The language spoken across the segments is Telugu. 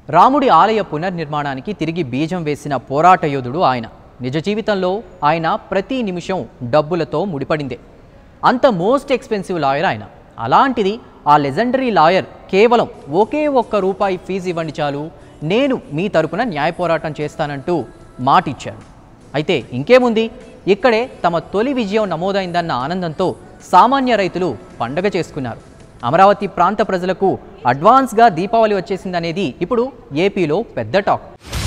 రాముడి ఆలయ పునర్నిర్మాణానికి తిరిగి బీజం వేసిన పోరాట యోధుడు ఆయన నిజ జీవితంలో ఆయన ప్రతి నిమిషం డబ్బులతో ముడిపడిందే అంత మోస్ట్ ఎక్స్పెన్సివ్ లాయర్ ఆయన అలాంటిది ఆ లెజెండరీ లాయర్ కేవలం ఒకే ఒక్క రూపాయి ఫీజు ఇవ్వండి చాలు నేను మీ తరపున న్యాయ పోరాటం చేస్తానంటూ మాటిచ్చాడు అయితే ఇంకేముంది ఇక్కడే తమ తొలి విజయం నమోదైందన్న ఆనందంతో సామాన్య రైతులు పండగ చేసుకున్నారు అమరావతి ప్రాంత ప్రజలకు అడ్వాన్స్గా దీపావళి వచ్చేసిందనేది ఇప్పుడు ఏపీలో పెద్ద టాక్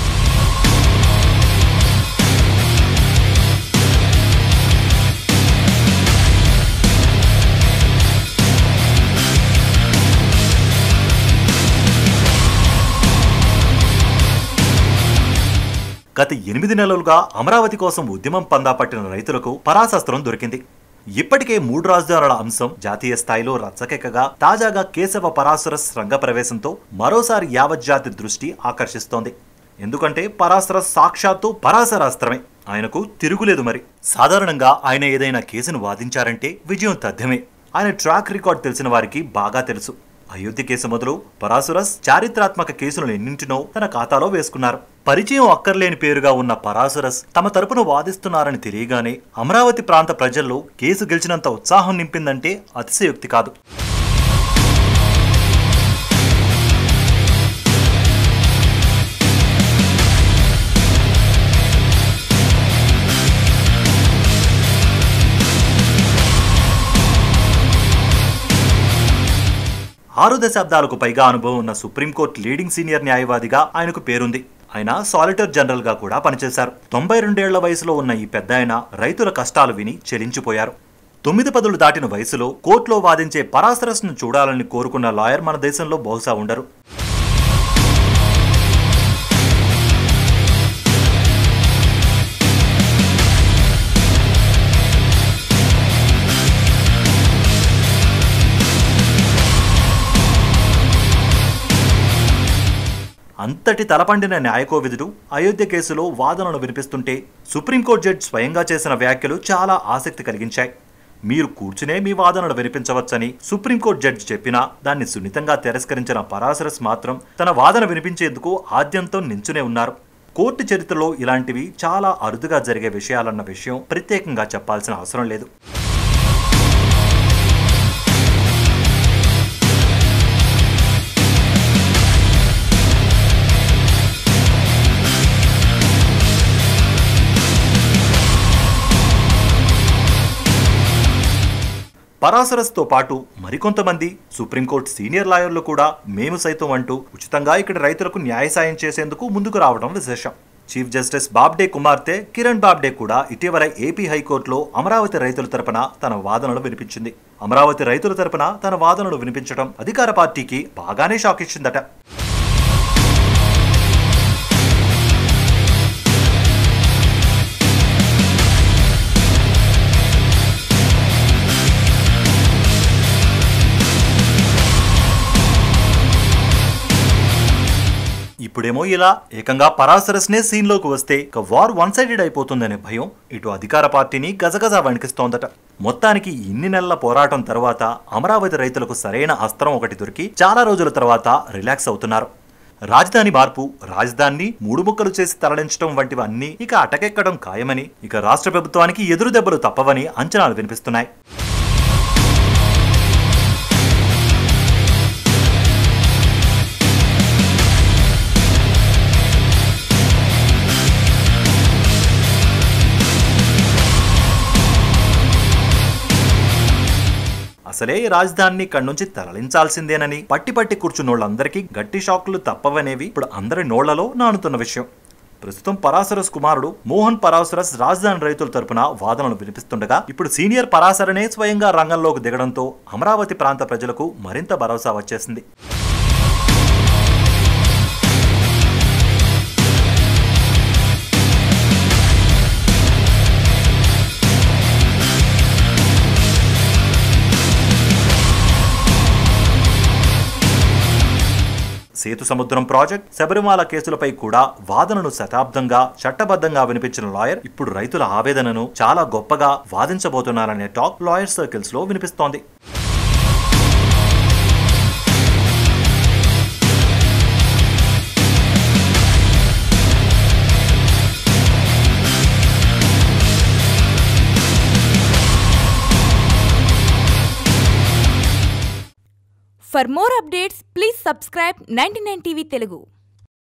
గత ఎనిమిది నెలలుగా అమరావతి కోసం ఉద్యమం పందా పట్టిన రైతులకు పరాశస్త్రం దొరికింది ఇప్పటికే మూడు రాజధానుల అంశం జాతీయ స్థాయిలో రచ్చకెక్కగా తాజాగా కేశవ పరాశరస్ రంగప్రవేశంతో మరోసారి యావత్ జాతి దృష్టి ఆకర్షిస్తోంది ఎందుకంటే పరాశరస్ సాక్షాత్తు పరాశరాస్త్రమే ఆయనకు తిరుగులేదు మరి సాధారణంగా ఆయన ఏదైనా కేసును వాదించారంటే విజయం తథ్యమే ఆయన ట్రాక్ రికార్డ్ తెలిసిన వారికి బాగా తెలుసు అయోధ్య కేసు మొదలు పరాసురస్ చారిత్రాత్మక కేసులను ఎన్నింటినో తన ఖాతాలో వేసుకున్నారు పరిచయం అక్కర్లేని పేరుగా ఉన్న పరాసురస్ తమ తరపున వాదిస్తున్నారని తెలియగానే అమరావతి ప్రాంత ప్రజల్లో కేసు గెలిచినంత ఉత్సాహం నింపిందంటే అతిశయోక్తి కాదు ఆరు దశాబ్దాలకు పైగా అనుభవం ఉన్న సుప్రీంకోర్టు లీడింగ్ సీనియర్ న్యాయవాదిగా ఆయనకు పేరుంది ఆయన సాలిటర్ జనరల్ గా కూడా పనిచేశారు తొంభై రెండేళ్ల వయసులో ఉన్న ఈ పెద్ద ఆయన రైతుల కష్టాలు విని చెలించిపోయారు తొమ్మిది పదులు దాటిన వయసులో కోర్టులో వాదించే పరాసరస్ను చూడాలని కోరుకున్న లాయర్ మన దేశంలో బహుశా ఉండరు అంతటి తలపండిన న్యాయకోవిదుడు అయోధ్య కేసులో వాదనలు వినిపిస్తుంటే సుప్రీంకోర్టు జడ్జి స్వయంగా చేసిన వ్యాఖ్యలు చాలా ఆసక్తి కలిగించాయి మీరు కూర్చునే మీ వాదనలు వినిపించవచ్చని సుప్రీంకోర్టు జడ్జి చెప్పినా దాన్ని సున్నితంగా తిరస్కరించిన పరాశరస్ మాత్రం తన వాదన వినిపించేందుకు ఆద్యంతో నించునే ఉన్నారు కోర్టు చరిత్రలో ఇలాంటివి చాలా అరుదుగా జరిగే విషయాలన్న విషయం ప్రత్యేకంగా చెప్పాల్సిన అవసరం లేదు పరాసరస్తో పాటు మరికొంతమంది సుప్రీంకోర్టు సీనియర్ లాయర్లు కూడా మేము సైతం అంటూ ఉచితంగా ఇక్కడ రైతులకు న్యాయ సాయం చేసేందుకు ముందుకు రావడం విశేషం చీఫ్ జస్టిస్ బాబ్డే కుమార్తె కిరణ్ బాబ్డే కూడా ఇటీవల ఏపీ హైకోర్టులో అమరావతి రైతుల తరపున తన వాదనలు వినిపించింది అమరావతి రైతుల తరపున తన వాదనలు వినిపించడం అధికార పార్టీకి బాగానే షాక్ ఇచ్చిందట ఇప్పుడేమో ఇలా ఏకంగా పరాసరస్నే సీన్లోకి వస్తే ఇక వార్ వన్ సైడెడ్ అయిపోతుందనే భయం ఇటు అధికార పార్టీని గజగజ వణికిస్తోందట మొత్తానికి ఇన్ని నెలల పోరాటం తర్వాత అమరావతి రైతులకు సరైన అస్త్రం ఒకటి దొరికి చాలా రోజుల తర్వాత రిలాక్స్ అవుతున్నారు రాజధాని మార్పు రాజధానిని మూడు ముక్కలు చేసి తరలించడం వంటివన్నీ ఇక అటకెక్కడం ఖాయమని ఇక రాష్ట్ర ప్రభుత్వానికి ఎదురు దెబ్బలు తప్పవని అంచనాలు వినిపిస్తున్నాయి అసలే ఈ రాజధానిని ఇక్కడి నుంచి తరలించాల్సిందేనని పట్టి పట్టి కూర్చున్నోళ్ళందరికీ గట్టి షాక్లు తప్పవనేవి ఇప్పుడు అందరి నోళ్లలో నానుతున్న విషయం ప్రస్తుతం పరాశరస్ కుమారుడు మోహన్ పరాశరస్ రాజధాని రైతుల తరపున వాదనలు వినిపిస్తుండగా ఇప్పుడు సీనియర్ పరాశరనే స్వయంగా రంగంలోకి దిగడంతో అమరావతి ప్రాంత ప్రజలకు మరింత భరోసా వచ్చేసింది సేతు సముద్రం ప్రాజెక్ట్ శబరిమాల కేసులపై కూడా వాదనను శతాబ్దంగా చట్టబద్ధంగా వినిపించిన లాయర్ ఇప్పుడు రైతుల ఆవేదనను చాలా గొప్పగా వాదించబోతున్నారనే టాక్ లాయర్ సర్కిల్స్ లో వినిపిస్తోంది for more updates please subscribe ninety TV Telugu